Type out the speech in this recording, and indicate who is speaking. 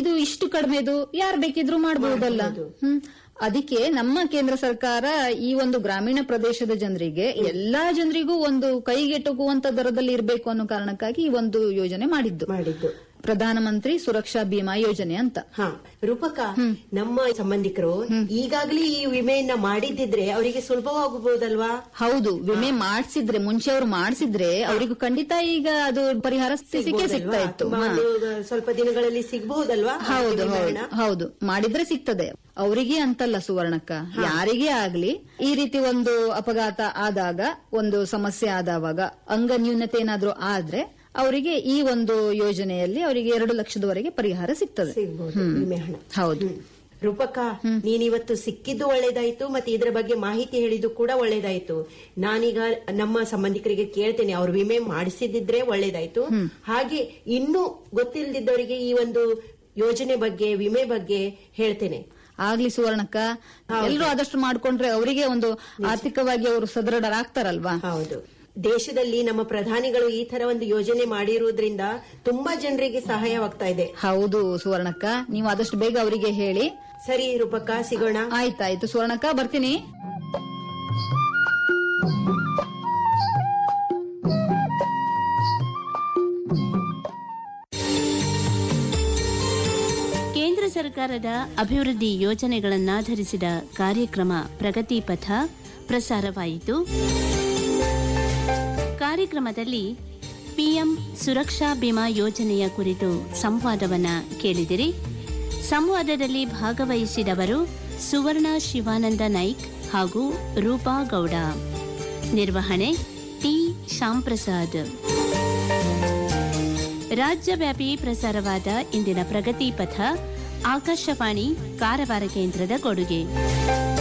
Speaker 1: ಇದು ಇಷ್ಟು ಕಡಿಮೆದು ಯಾರು ಬೇಕಿದ್ರು ಮಾಡಬಹುದಲ್ಲ ಹ್ಮ್ ಅದಕ್ಕೆ ನಮ್ಮ ಕೇಂದ್ರ ಸರ್ಕಾರ ಈ ಒಂದು ಗ್ರಾಮೀಣ ಪ್ರದೇಶದ ಜನರಿಗೆ ಎಲ್ಲಾ ಜನರಿಗೂ ಒಂದು ಕೈಗೆಟುಕುವಂತ ದರದಲ್ಲಿ ಇರಬೇಕು ಅನ್ನೋ ಕಾರಣಕ್ಕಾಗಿ ಈ ಒಂದು ಯೋಜನೆ ಮಾಡಿದ್ದು
Speaker 2: ಮಾಡಿದ್ದು
Speaker 1: ಪ್ರಧಾನಮಂತ್ರಿ ಸುರಕ್ಷಾ ಬಿಮಾ ಯೋಜನೆ ಅಂತ
Speaker 2: ಹಾ ರೂಪಕ ನಮ್ಮ ಸಂಬಂಧಿಕರು ಈಗಾಗಲೇ ಈ ವಿಮೆಯನ್ನ ಮಾಡಿದ್ದಿದ್ರೆ ಅವರಿಗೆ ಸುಲಭವಾಗಬಹುದಲ್ವಾ
Speaker 1: ಹೌದು ವಿಮೆ ಮಾಡಿಸಿದ್ರೆ ಮುಂಚೆ ಅವರು ಮಾಡಿಸಿದ್ರೆ ಅವರಿಗೂ ಖಂಡಿತ ಈಗ ಅದು ಪರಿಹಾರ ಸಿಕ್ಕೇ ಸಿಗ್ತಾ ಇತ್ತು
Speaker 2: ತುಂಬಾ
Speaker 1: ಹಾ.
Speaker 2: ಒಂದು ಸ್ವಲ್ಪ ದಿನಗಳಲ್ಲಿ ಸಿಗಬಹುದಲ್ವಾ
Speaker 1: ಹೌದು ಹೌದು ಹೌದು ಮಾಡಿದ್ರೆ ಸಿಗ್ತದೆ ಅವರಿಗೆ ಅಂತಲ್ಲ ಸುವರ್ಣಕ್ಕ ಯಾರಿಗೇ ಆಗ್ಲಿ ಈ ರೀತಿ ಒಂದು ಅಪಘಾತ ಆದಾಗ ಒಂದು ಸಮಸ್ಯೆ ಆದವಾಗ ಅಂಗ ನ್ಯೂನತೆ ಏನಾದ್ರೂ ಆದ್ರೆ ಅವರಿಗೆ ಈ ಒಂದು ಯೋಜನೆಯಲ್ಲಿ ಅವರಿಗೆ ಎರಡು ಲಕ್ಷದವರೆಗೆ ಪರಿಹಾರ ಸಿಗ್ತದೆ
Speaker 2: ಸಿಗಬಹುದು ವಿಮೆ ಹಣ
Speaker 1: ಹೌದು
Speaker 2: ರೂಪಕ ನೀನಿವತ್ತು ಸಿಕ್ಕಿದ್ದು ಒಳ್ಳೇದಾಯ್ತು ಮತ್ತೆ ಇದರ ಬಗ್ಗೆ ಮಾಹಿತಿ ಹೇಳಿದ್ದು ಕೂಡ ಒಳ್ಳೇದಾಯ್ತು ನಾನೀಗ ನಮ್ಮ ಸಂಬಂಧಿಕರಿಗೆ ಕೇಳ್ತೇನೆ ಅವ್ರು ವಿಮೆ ಮಾಡಿಸಿದ್ರೆ ಒಳ್ಳೇದಾಯ್ತು ಹಾಗೆ ಇನ್ನೂ ಗೊತ್ತಿಲ್ಲದಿದ್ದವರಿಗೆ ಈ ಒಂದು ಯೋಜನೆ ಬಗ್ಗೆ ವಿಮೆ ಬಗ್ಗೆ ಹೇಳ್ತೇನೆ
Speaker 1: ಆಗ್ಲಿ ಸುವರ್ಣಕ್ಕ ಎಲ್ಲರೂ ಆದಷ್ಟು ಮಾಡ್ಕೊಂಡ್ರೆ ಅವರಿಗೆ ಒಂದು ಆರ್ಥಿಕವಾಗಿ ಅವರು ಸದೃಢರಾಗ್ತಾರಲ್ವಾ
Speaker 2: ಹೌದು ದೇಶದಲ್ಲಿ ನಮ್ಮ ಪ್ರಧಾನಿಗಳು ಈ ತರ ಒಂದು ಯೋಜನೆ ಮಾಡಿರುವುದರಿಂದ ತುಂಬಾ ಜನರಿಗೆ ಸಹಾಯವಾಗ್ತಾ ಇದೆ
Speaker 1: ಹೌದು ಸುವರ್ಣಕ್ಕ ನೀವು ಆದಷ್ಟು ಬೇಗ ಅವರಿಗೆ ಹೇಳಿ
Speaker 2: ಸರಿ ರೂಪಕ ಸಿಗೋಣ
Speaker 1: ಆಯ್ತಾಯ್ತು ಸುವರ್ಣಕ್ಕ ಬರ್ತೀನಿ
Speaker 3: ಕೇಂದ್ರ ಸರ್ಕಾರದ ಅಭಿವೃದ್ಧಿ ಯೋಜನೆಗಳನ್ನಾಧರಿಸಿದ ಕಾರ್ಯಕ್ರಮ ಪ್ರಗತಿ ಪಥ ಪ್ರಸಾರವಾಯಿತು ಕಾರ್ಯಕ್ರಮದಲ್ಲಿ ಪಿಎಂ ಸುರಕ್ಷಾ ಬಿಮಾ ಯೋಜನೆಯ ಕುರಿತು ಸಂವಾದವನ್ನ ಕೇಳಿದಿರಿ ಸಂವಾದದಲ್ಲಿ ಭಾಗವಹಿಸಿದವರು ಸುವರ್ಣ ಶಿವಾನಂದ ನಾಯ್ಕ್ ಹಾಗೂ ರೂಪಾ ಗೌಡ ನಿರ್ವಹಣೆ ಟಿ ಶ್ಯಾಂಪ್ರಸಾದ್ ರಾಜ್ಯವ್ಯಾಪಿ ಪ್ರಸಾರವಾದ ಇಂದಿನ ಪ್ರಗತಿ ಪಥ ಆಕಾಶವಾಣಿ ಕಾರವಾರ ಕೇಂದ್ರದ ಕೊಡುಗೆ